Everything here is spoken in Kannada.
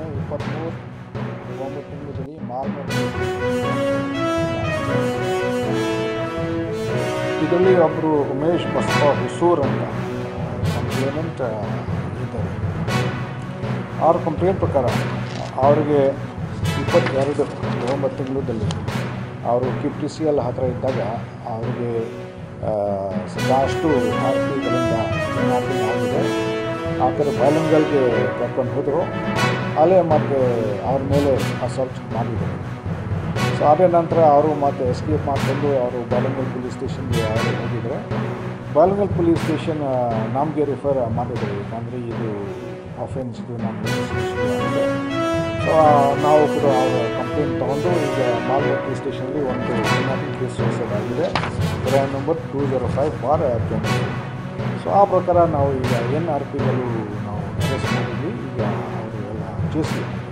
ಇಪ್ಪತ್ತ್ಮೂರು ಒಂಬತ್ತು ತಿಂಗಳಲ್ಲಿ ಮಾಲ್ಮೂರು ಇದರಲ್ಲಿ ಒಬ್ಬರು ಉಮೇಶ್ ಬಸಪ್ಪ ಹುಸೂರ್ ಅಂತ ಕಂಪ್ಲೇನೆಂಟ್ ಇದ್ದಾರೆ ಅವ್ರ ಕಂಪ್ಲೇಂಟ್ ಪ್ರಕಾರ ಅವರಿಗೆ ಇಪ್ಪತ್ತೆರಡು ಒಂಬತ್ತು ತಿಂಗಳಲ್ಲಿ ಅವರು ಕೆ ಪಿ ಸಿ ಎಲ್ ಹತ್ತಿರ ಇದ್ದಾಗ ಅವರಿಗೆ ಸಾಕಷ್ಟು ಆರ್ ಪಿಗಳಿಂದ ಕಿಡ್ನಾಪಿಂಗ್ ಆಗಿದೆ ಆ ಥರ ಬೈಲಂಗಲ್ಗೆ ಕರ್ಕೊಂಡು ಹೋದರು ಅಲ್ಲೇ ಮತ್ತೆ ಅವ್ರ ಮೇಲೆ ಅಸಲ್ಟ್ ಮಾಡಿದರು ಸೊ ಅದೇ ನಂತರ ಅವರು ಮತ್ತೆ ಎಸ್ಕೇಪ್ ಮಾಡಿಕೊಂಡು ಅವರು ಬಾಲಂಗಲ್ ಪೊಲೀಸ್ ಸ್ಟೇಷನ್ಗೆ ಅವರು ಹೋಗಿದ್ದಾರೆ ಬಾಲಂಗಲ್ ಪೊಲೀಸ್ ಸ್ಟೇಷನ್ ನಮಗೆ ರಿಫರ್ ಮಾಡಿದ್ರು ಯಾಕಂದರೆ ಇದು ಅಫೆನ್ಸ್ ಇದು ನಮಗೆ ಆಗಿದೆ ಸೊ ನಾವು ಕೂಡ ಅವರ ಕಂಪ್ಲೇಂಟ್ ತೊಗೊಂಡು ಈಗ ಮಾಲ್ಗಲ್ ಪೊಲೀಸ್ ಸ್ಟೇಷನಲ್ಲಿ ಒಂದು ಕಿಡ್ನಾಪಿಂಗ್ ಕೇಸ್ ರಿಜಿಸ್ಟರ್ ಆಗಿದೆ crime number two zero five bar twenty so ಆ ಪ್ರಕಾರ ನಾವು ಈಗ ಎನ್ ಆರ್ ಪಿಗಳು ನಾವು ಅರೆಸ್ಟ್ ಮಾಡಿದ್ವಿ ಈಗ ಅವರು ಎಲ್ಲ ಚೇಸ್